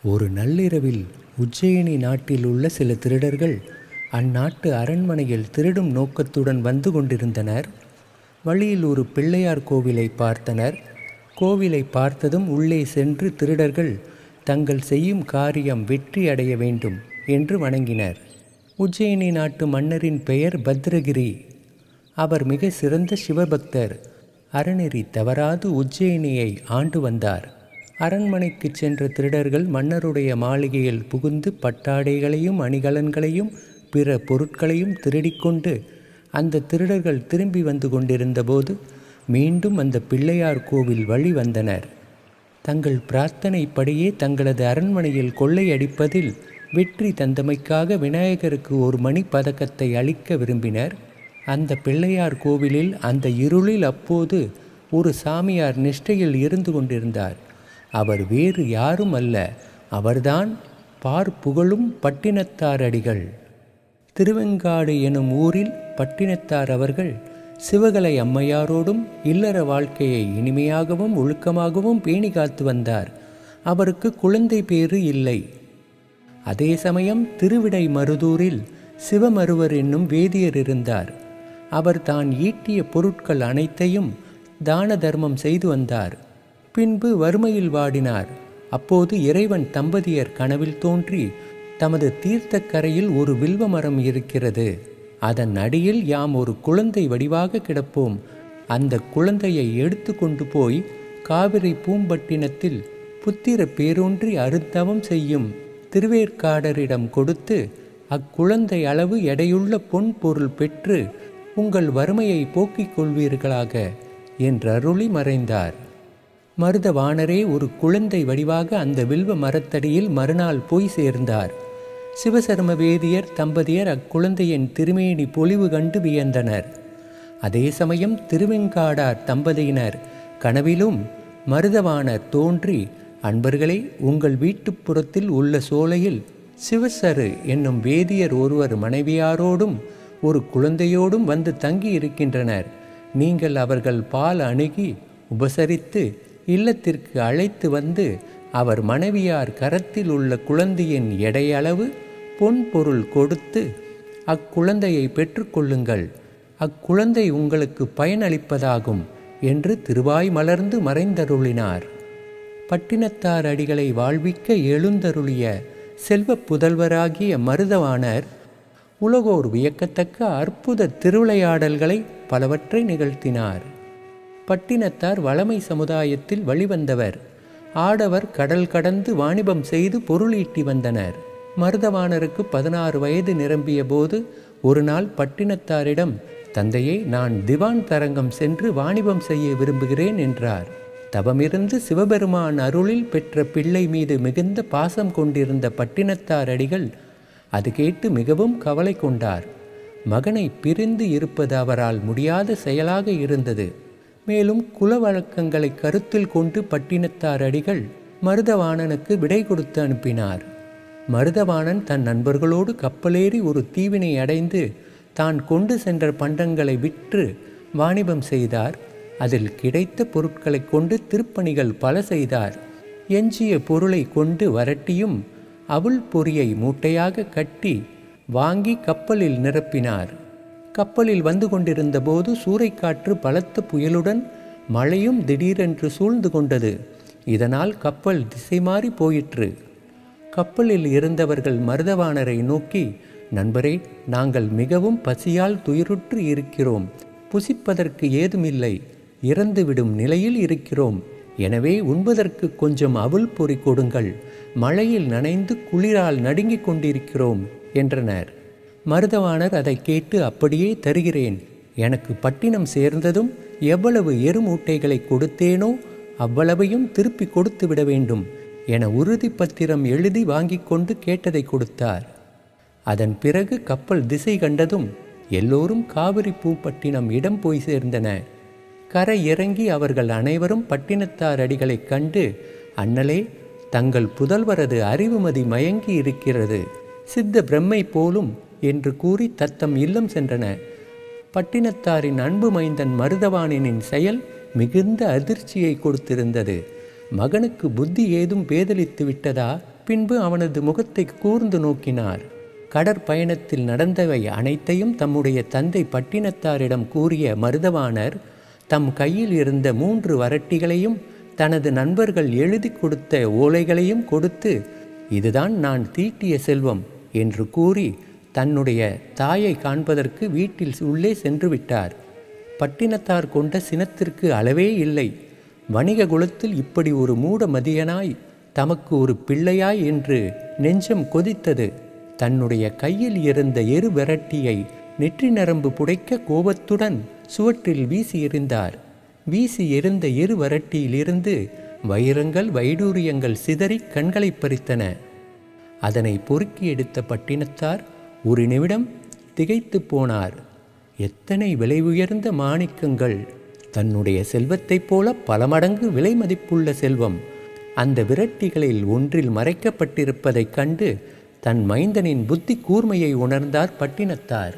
ஒரு நள்ளிரவில் உஜ்ஜயினி நாட்டில் உள்ள சில திருடர்கள் அந்நாட்டு அரண்மனையில் திருடும் நோக்கத்துடன் வந்து கொண்டிருந்தனர் வழியில் ஒரு பிள்ளையார் கோவிலை பார்த்தனர் கோவிலை பார்த்ததும் உள்ளே சென்று திருடர்கள் தங்கள் செய்யும் காரியம் வெற்றி அடைய வேண்டும் என்று வணங்கினர் உஜ்ஜயினி நாட்டு மன்னரின் பெயர் பத்ரகிரி அவர் மிக சிறந்த சிவபக்தர் அறநெறி தவறாது உஜ்ஜயினியை ஆண்டு வந்தார் அரண்மனைக்கு சென்ற திருடர்கள் மன்னருடைய மாளிகையில் புகுந்து பட்டாடைகளையும் அணிகலன்களையும் பிற பொருட்களையும் திருடிக்கொண்டு அந்த திருடர்கள் திரும்பி வந்து கொண்டிருந்தபோது மீண்டும் அந்த பிள்ளையார் கோவில் வழி வந்தனர் தங்கள் பிரார்த்தனைப்படியே தங்களது அரண்மனையில் கொள்ளையடிப்பதில் வெற்றி தந்தமைக்காக விநாயகருக்கு ஒரு மணி பதக்கத்தை அளிக்க விரும்பினர் அந்த பிள்ளையார் கோவிலில் அந்த இருளில் அப்போது ஒரு சாமியார் நிஷ்டையில் இருந்து கொண்டிருந்தார் அவர் வேறு யாரும் அல்ல அவர்தான் பார் புகழும் பட்டினத்தார் அடிகள் திருவெங்காடு எனும் ஊரில் பட்டினத்தார் அவர்கள் சிவகலை அம்மையாரோடும் இல்லற வாழ்க்கையை இனிமையாகவும் ஒழுக்கமாகவும் பேணி காத்து வந்தார் அவருக்கு குழந்தை பேறு இல்லை அதே சமயம் திருவிடை மருதூரில் சிவமருவர் என்னும் வேதியர் இருந்தார் அவர் தான் ஈட்டிய பொருட்கள் அனைத்தையும் தான தர்மம் செய்து வந்தார் பின்பு வறுமையில் வாடினார் அப்போது இறைவன் தம்பதியர் கனவில் தோன்றி தமது தீர்த்தக்கரையில் ஒரு வில்வ மரம் இருக்கிறது அதன் அடியில் யாம் ஒரு குழந்தை வடிவாக கிடப்போம் அந்த குழந்தையை எடுத்து கொண்டு போய் காவிரி பூம்பட்டினத்தில் புத்திர பேரொன்றி அருத்தவம் செய்யும் திருவேற்காடரிடம் கொடுத்து அக்குழந்தை அளவு எடையுள்ள பொன் பொருள் பெற்று உங்கள் வறுமையை போக்கிக் கொள்வீர்களாக என்றருளி மறைந்தார் மருதவாணரே ஒரு குழந்தை வடிவாக அந்த வில்வ மரத்தடியில் மறுநாள் போய் சேர்ந்தார் சிவசர்ம வேதியர் தம்பதியர் அக்குழந்தையின் திருமேனி பொலிவு கண்டு வியந்தனர் அதே சமயம் திருவெங்காடார் தம்பதியினர் கனவிலும் மருதவாணர் தோன்றி அன்பர்களே உங்கள் வீட்டுப்புறத்தில் உள்ள சோலையில் சிவசரு என்னும் வேதியர் ஒருவர் மனைவியாரோடும் ஒரு குழந்தையோடும் வந்து தங்கி இருக்கின்றனர் நீங்கள் அவர்கள் பால் அணுகி உபசரித்து இல்லத்திற்கு அழைத்து வந்து அவர் மனைவியார் கரத்தில் உள்ள குழந்தையின் எடையளவு பொன் பொருள் கொடுத்து அக்குழந்தையை பெற்றுக்கொள்ளுங்கள் அக்குழந்தை உங்களுக்கு பயனளிப்பதாகும் என்று திருவாய் மலர்ந்து மறைந்தருளினார் பட்டினத்தார் அடிகளை வாழ்விக்க எழுந்தருளிய செல்வப் புதல்வராகிய மருதவாணர் உலகோர் வியக்கத்தக்க அற்புத திருவிளையாடல்களை பலவற்றை நிகழ்த்தினார் பட்டினத்தார் வளமை சமுதாயத்தில் வழிவந்தவர் ஆடவர் கடல் கடந்து வாணிபம் செய்து பொருளீட்டி வந்தனர் மருதவாணருக்கு பதினாறு வயது நிரம்பிய போது ஒரு நாள் பட்டினத்தாரிடம் தந்தையே நான் திவான் தரங்கம் சென்று வாணிபம் செய்ய விரும்புகிறேன் என்றார் தவமிருந்து சிவபெருமான் அருளில் பெற்ற பிள்ளை மீது மிகுந்த பாசம் கொண்டிருந்த பட்டினத்தார் அடிகள் அது கேட்டு மிகவும் கவலை கொண்டார் மகனை பிரிந்து இருப்பது அவரால் முடியாத செயலாக இருந்தது மேலும் குல வழக்கங்களை கருத்தில் கொண்டு பட்டினத்தார் அடிகள் மருதவாணனுக்கு விடை கொடுத்து அனுப்பினார் மருதவாணன் தன் நண்பர்களோடு கப்பலேறி ஒரு தீவினை அடைந்து தான் கொண்டு சென்ற பண்டங்களை விற்று வாணிபம் செய்தார் அதில் கிடைத்த பொருட்களை கொண்டு திருப்பணிகள் பல செய்தார் எஞ்சிய பொருளை கொண்டு வரட்டியும் அவுள் பொறியை மூட்டையாக கட்டி வாங்கி கப்பலில் நிரப்பினார் கப்பலில் வந்து கொண்டிருந்த போது சூறைக்காற்று பலத்த புயலுடன் மழையும் திடீரென்று சூழ்ந்து கொண்டது இதனால் கப்பல் திசை மாறி போயிற்று கப்பலில் இருந்தவர்கள் மருதவாணரை நோக்கி நண்பரே நாங்கள் மிகவும் பசியால் துயருற்று இருக்கிறோம் புசிப்பதற்கு ஏதுமில்லை இறந்துவிடும் நிலையில் இருக்கிறோம் எனவே உண்பதற்கு கொஞ்சம் அவுள் பொறி கொடுங்கள் மழையில் நனைந்து குளிரால் நடுங்கிக் கொண்டிருக்கிறோம் என்றனர் மருதவாணர் அதை கேட்டு அப்படியே தருகிறேன் எனக்கு பட்டினம் சேர்ந்ததும் எவ்வளவு எருமூட்டைகளை கொடுத்தேனோ அவ்வளவையும் திருப்பி கொடுத்து விட வேண்டும் என உறுதி பத்திரம் எழுதி வாங்கி கொண்டு கேட்டதை கொடுத்தார் அதன் பிறகு கப்பல் திசை கண்டதும் எல்லோரும் காவிரி பூப்பட்டினம் இடம் போய் சேர்ந்தன கரை இறங்கி அவர்கள் அனைவரும் பட்டினத்தார் அடிகளைக் கண்டு அண்ணலே தங்கள் புதல்வரது அறிவுமதி மயங்கி இருக்கிறது சித்த பிரம்மை போலும் என்று கூறி தத்தம் இல்லம் சென்றன பட்டினத்தாரின் அன்பு மைந்தன் மருதவாணனின் செயல் மிகுந்த அதிர்ச்சியை கொடுத்திருந்தது மகனுக்கு புத்தி ஏதும் பேதலித்து விட்டதா பின்பு அவனது முகத்தை கூர்ந்து நோக்கினார் கடற்பயணத்தில் நடந்தவை அனைத்தையும் தம்முடைய தந்தை பட்டினத்தாரிடம் கூறிய மருதவாணர் தம் கையில் இருந்த மூன்று வரட்டிகளையும் தனது நண்பர்கள் எழுதி கொடுத்த ஓலைகளையும் கொடுத்து இதுதான் நான் தீட்டிய செல்வம் என்று கூறி தன்னுடைய தாயை காண்பதற்கு வீட்டில் உள்ளே சென்று விட்டார் பட்டினத்தார் கொண்ட சினத்திற்கு அளவே இல்லை வணிக குலத்தில் இப்படி ஒரு மூட மதியனாய் தமக்கு ஒரு பிள்ளையாய் என்று நெஞ்சம் கொதித்தது தன்னுடைய கையில் இருந்த எரு விரட்டியை நெற்றி நரம்பு புடைக்க கோபத்துடன் சுவற்றில் வீசி எறிந்தார் வீசி எறிந்த எரு வரட்டியிலிருந்து வைரங்கள் வைடூரியங்கள் சிதறி கண்களை பறித்தன அதனை பொறுக்கி எடுத்த பட்டினத்தார் ஒரு நிமிடம் திகைத்து போனார் எத்தனை விலை உயர்ந்த மாணிக்கங்கள் தன்னுடைய செல்வத்தைப் போல பல மடங்கு விலை மதிப்புள்ள செல்வம் அந்த விரட்டிகளில் ஒன்றில் மறைக்கப்பட்டிருப்பதைக் கண்டு தன் மைந்தனின் புத்தி கூர்மையை உணர்ந்தார் பட்டினத்தார்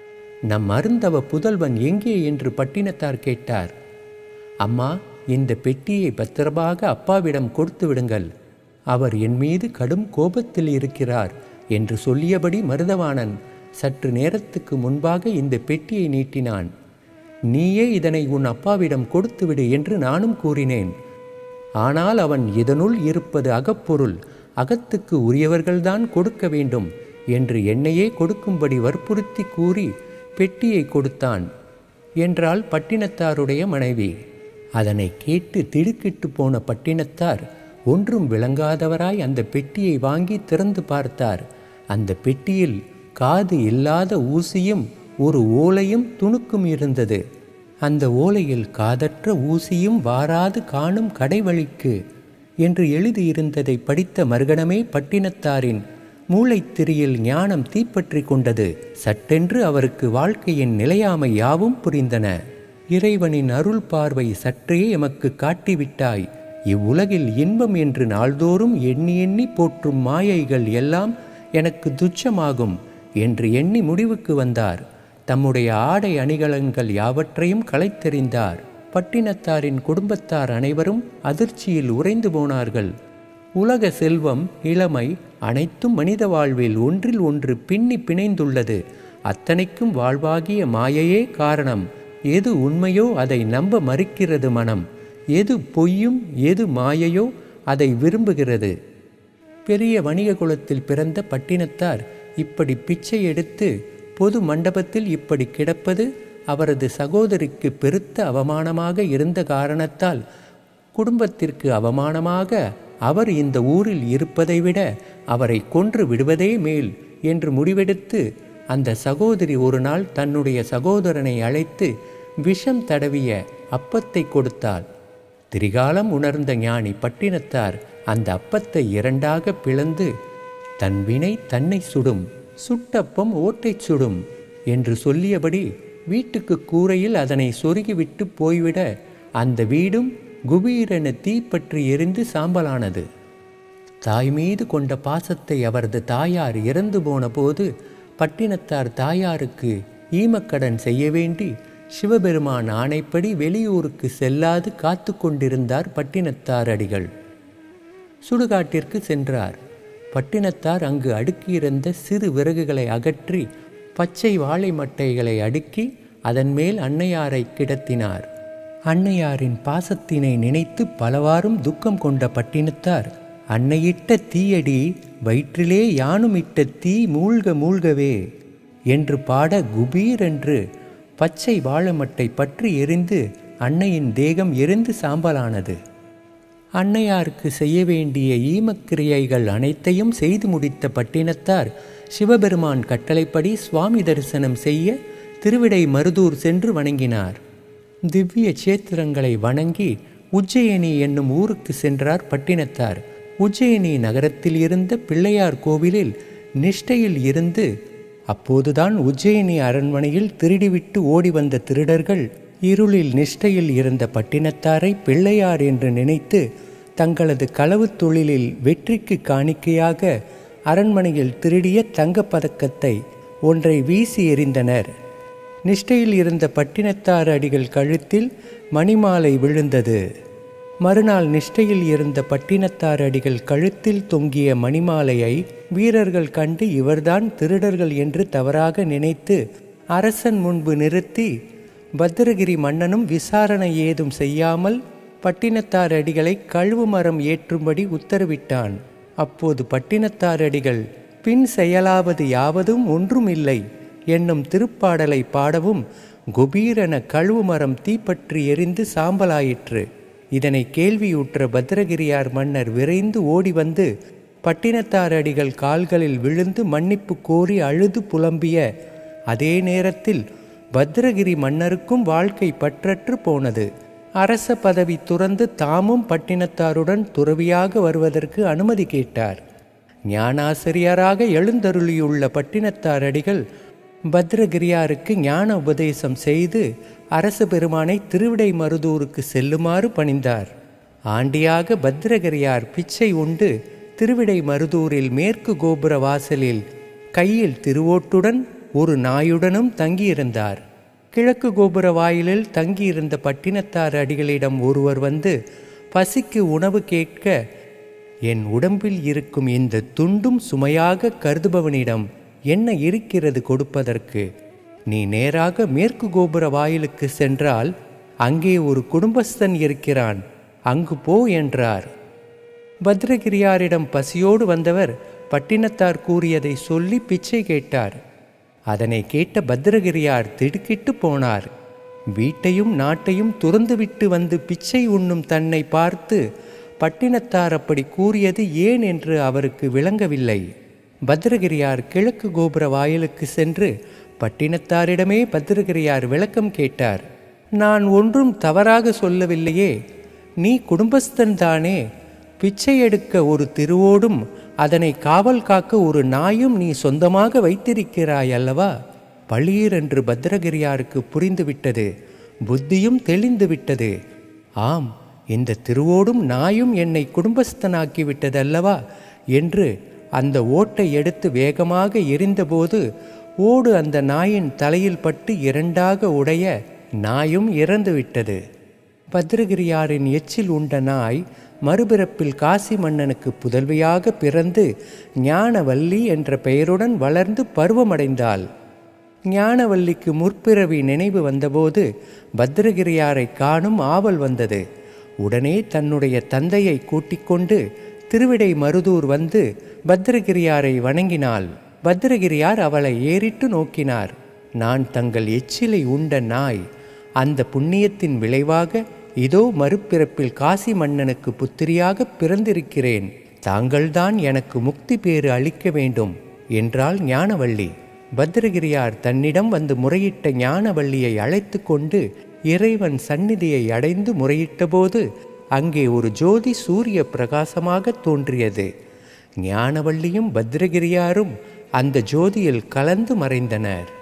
நம் அருந்தவ புதல்வன் எங்கே என்று பட்டினத்தார் கேட்டார் அம்மா இந்த பெட்டியை பத்திரமாக அப்பாவிடம் கொடுத்து விடுங்கள் அவர் என் மீது கடும் கோபத்தில் இருக்கிறார் என்று சொல்லியபடி மருதவாணன் சற்று நேரத்துக்கு முன்பாக இந்த பெட்டியை நீட்டினான் நீயே இதனை உன் அப்பாவிடம் கொடுத்துவிடு என்று நானும் கூறினேன் ஆனால் அவன் இதனுள் இருப்பது அகப்பொருள் அகத்துக்கு உரியவர்கள்தான் கொடுக்க வேண்டும் என்று என்னையே கொடுக்கும்படி வற்புறுத்தி கூறி பெட்டியை கொடுத்தான் என்றால் பட்டினத்தாருடைய மனைவி அதனை கேட்டு திடுக்கிட்டு போன பட்டினத்தார் ஒன்றும் விளங்காதவராய் அந்த பெட்டியை வாங்கி திறந்து பார்த்தார் அந்த பெட்டியில் காது இல்லாத ஊசியும் ஒரு ஓலையும் துணுக்கும் இருந்தது அந்த ஓலையில் காதற்ற ஊசியும் வாராது காணும் கடைவழிக்கு என்று எழுதியிருந்ததை படித்த மறுகணமே பட்டினத்தாரின் மூளைத்திரியில் ஞானம் தீப்பற்றி கொண்டது சட்டென்று அவருக்கு வாழ்க்கையின் நிலையாமை யாவும் புரிந்தன இறைவனின் அருள் பார்வை சற்றே எமக்கு காட்டிவிட்டாய் இவ்வுலகில் இன்பம் என்று நாள்தோறும் எண்ணி எண்ணி போற்றும் மாயைகள் எல்லாம் எனக்கு துச்சமாகும் என்று எண்ணி முடிவுக்கு வந்தார் தம்முடைய ஆடை அணிகலன்கள் யாவற்றையும் களைத்தெறிந்தார் பட்டினத்தாரின் குடும்பத்தார் அனைவரும் அதிர்ச்சியில் உறைந்து போனார்கள் உலக செல்வம் இளமை அனைத்தும் மனித வாழ்வில் ஒன்றில் ஒன்று பின்னி பிணைந்துள்ளது அத்தனைக்கும் வாழ்வாகிய மாயையே காரணம் எது உண்மையோ அதை நம்ப மறுக்கிறது மனம் எது பொய்யும் எது மாயையோ அதை விரும்புகிறது பெரிய வணிக குலத்தில் பிறந்த பட்டினத்தார் இப்படி பிச்சை எடுத்து பொது மண்டபத்தில் இப்படி கிடப்பது அவரது சகோதரிக்கு பெருத்த அவமானமாக இருந்த காரணத்தால் குடும்பத்திற்கு அவமானமாக அவர் இந்த ஊரில் இருப்பதை விட அவரை கொன்று விடுவதே மேல் என்று முடிவெடுத்து அந்த சகோதரி ஒரு நாள் தன்னுடைய சகோதரனை அழைத்து விஷம் தடவிய அப்பத்தை கொடுத்தாள் திரிகாலம் உணர்ந்த ஞானி பட்டினத்தார் அந்த அப்பத்தை இரண்டாக பிளந்து தன் வினை தன்னை சுடும் சுட்டப்பம் ஓட்டைச் சுடும் என்று சொல்லியபடி வீட்டுக்கு கூரையில் அதனை சொருகிவிட்டு போய்விட அந்த வீடும் குபீரென தீப்பற்றி எரிந்து சாம்பலானது தாய் மீது கொண்ட பாசத்தை அவரது தாயார் இறந்து போன போது பட்டினத்தார் தாயாருக்கு ஈமக்கடன் செய்ய வேண்டி சிவபெருமான் ஆணைப்படி வெளியூருக்கு செல்லாது காத்து கொண்டிருந்தார் பட்டினத்தார் அடிகள் சுடுகாட்டிற்கு சென்றார் பட்டினத்தார் அங்கு அடுக்கியிருந்த சிறு விறகுகளை அகற்றி பச்சை வாழை மட்டைகளை அடுக்கி அதன் மேல் அன்னையாரை கிடத்தினார் அன்னையாரின் பாசத்தினை நினைத்து பலவாறும் துக்கம் கொண்ட பட்டினத்தார் அன்னையிட்ட தீயடி வயிற்றிலே யானும் இட்ட தீ மூழ்க மூழ்கவே என்று பாட குபீர் என்று பச்சை வாழைமட்டை பற்றி எரிந்து அன்னையின் தேகம் எரிந்து சாம்பலானது அன்னையாருக்கு செய்ய வேண்டிய ஈமக்கிரியைகள் அனைத்தையும் செய்து முடித்த பட்டினத்தார் சிவபெருமான் கட்டளைப்படி சுவாமி தரிசனம் செய்ய திருவிடை மருதூர் சென்று வணங்கினார் திவ்ய சேத்திரங்களை வணங்கி உஜ்ஜயினி என்னும் ஊருக்கு சென்றார் பட்டினத்தார் உஜ்ஜயினி நகரத்தில் இருந்த பிள்ளையார் கோவிலில் நிஷ்டையில் இருந்து அப்போதுதான் உஜ்ஜயினி அரண்மனையில் திருடிவிட்டு ஓடி வந்த திருடர்கள் இருளில் நிஷ்டையில் இருந்த பட்டினத்தாரை பிள்ளையார் என்று நினைத்து தங்களது களவுத் தொழிலில் வெற்றிக்கு காணிக்கையாக அரண்மனையில் திருடிய தங்கப்பதக்கத்தை ஒன்றை வீசி எறிந்தனர் நிஷ்டையில் இருந்த பட்டினத்தார் அடிகள் கழுத்தில் மணிமாலை விழுந்தது மறுநாள் நிஷ்டையில் இருந்த பட்டினத்தார் அடிகள் கழுத்தில் தொங்கிய மணிமாலையை வீரர்கள் கண்டு இவர்தான் திருடர்கள் என்று தவறாக நினைத்து அரசன் முன்பு நிறுத்தி பத்திரகிரி மன்னனும் விசாரணை ஏதும் செய்யாமல் பட்டினத்தார் அடிகளை கழுவு மரம் ஏற்றும்படி உத்தரவிட்டான் அப்போது பட்டினத்தார் அடிகள் பின் செயலாவது யாவதும் ஒன்றுமில்லை என்னும் திருப்பாடலை பாடவும் குபீரென கழுவு மரம் தீப்பற்றி எரிந்து சாம்பலாயிற்று இதனை கேள்வியுற்ற பத்ரகிரியார் மன்னர் விரைந்து ஓடி வந்து பட்டினத்தார் அடிகள் கால்களில் விழுந்து மன்னிப்பு கோரி அழுது புலம்பிய அதே நேரத்தில் பத்ரகிரி மன்னருக்கும் வாழ்க்கை பற்றற்று போனது அரச பதவி துறந்து தாமும் பட்டினத்தாருடன் துறவியாக வருவதற்கு அனுமதி கேட்டார் ஞானாசிரியராக எழுந்தருளியுள்ள பட்டினத்தார் அடிகள் பத்ரகிரியாருக்கு ஞான உபதேசம் செய்து அரச பெருமானை திருவிடை மருதூருக்கு செல்லுமாறு பணிந்தார் ஆண்டியாக பத்ரகிரியார் பிச்சை உண்டு திருவிடை மருதூரில் மேற்கு கோபுர வாசலில் கையில் திருவோட்டுடன் ஒரு நாயுடனும் தங்கியிருந்தார் கிழக்கு கோபுர வாயிலில் தங்கியிருந்த பட்டினத்தார் அடிகளிடம் ஒருவர் வந்து பசிக்கு உணவு கேட்க என் உடம்பில் இருக்கும் இந்த துண்டும் சுமையாக கருதுபவனிடம் என்ன இருக்கிறது கொடுப்பதற்கு நீ நேராக மேற்கு கோபுர வாயிலுக்கு சென்றால் அங்கே ஒரு குடும்பஸ்தன் இருக்கிறான் அங்கு போ என்றார் பத்ரகிரியாரிடம் பசியோடு வந்தவர் பட்டினத்தார் கூறியதை சொல்லி பிச்சை கேட்டார் அதனை கேட்ட பத்ரகிரியார் திடுக்கிட்டு போனார் வீட்டையும் நாட்டையும் துறந்துவிட்டு வந்து பிச்சை உண்ணும் தன்னை பார்த்து பட்டினத்தார் அப்படி கூறியது ஏன் என்று அவருக்கு விளங்கவில்லை பத்ரகிரியார் கிழக்கு கோபுர வாயிலுக்கு சென்று பட்டினத்தாரிடமே பத்ரகிரியார் விளக்கம் கேட்டார் நான் ஒன்றும் தவறாக சொல்லவில்லையே நீ குடும்பஸ்தன் தானே பிச்சை எடுக்க ஒரு திருவோடும் அதனை காவல் காக்க ஒரு நாயும் நீ சொந்தமாக வைத்திருக்கிறாய் அல்லவா பளீரென்று பத்ரகிரியாருக்கு புரிந்துவிட்டது புத்தியும் தெளிந்து விட்டது ஆம் இந்த திருவோடும் நாயும் என்னை குடும்பஸ்தனாக்கி விட்டதல்லவா என்று அந்த ஓட்டை எடுத்து வேகமாக எரிந்தபோது ஓடு அந்த நாயின் தலையில் பட்டு இரண்டாக உடைய நாயும் இறந்து விட்டது பத்ரகிரியாரின் எச்சில் உண்ட நாய் மறுபிறப்பில் காசி மன்னனுக்கு புதல்வியாக பிறந்து ஞானவல்லி என்ற பெயருடன் வளர்ந்து பருவமடைந்தாள் ஞானவல்லிக்கு முற்பிறவி நினைவு வந்தபோது பத்ரகிரியாரை காணும் ஆவல் வந்தது உடனே தன்னுடைய தந்தையை கூட்டிக் கொண்டு திருவிடை மருதூர் வந்து பத்ரகிரியாரை வணங்கினாள் பத்ரகிரியார் அவளை ஏறிட்டு நோக்கினார் நான் தங்கள் எச்சிலை உண்ட நாய் அந்த புண்ணியத்தின் விளைவாக இதோ மறுபிறப்பில் காசி மன்னனுக்கு புத்திரியாக பிறந்திருக்கிறேன் தாங்கள்தான் எனக்கு முக்தி பேறு அளிக்க வேண்டும் என்றாள் ஞானவள்ளி பத்ரகிரியார் தன்னிடம் வந்து முறையிட்ட ஞானவள்ளியை அழைத்து கொண்டு இறைவன் சந்நிதியை அடைந்து முறையிட்டபோது அங்கே ஒரு ஜோதி சூரிய பிரகாசமாக தோன்றியது ஞானவள்ளியும் பத்ரகிரியாரும் அந்த ஜோதியில் கலந்து மறைந்தனர்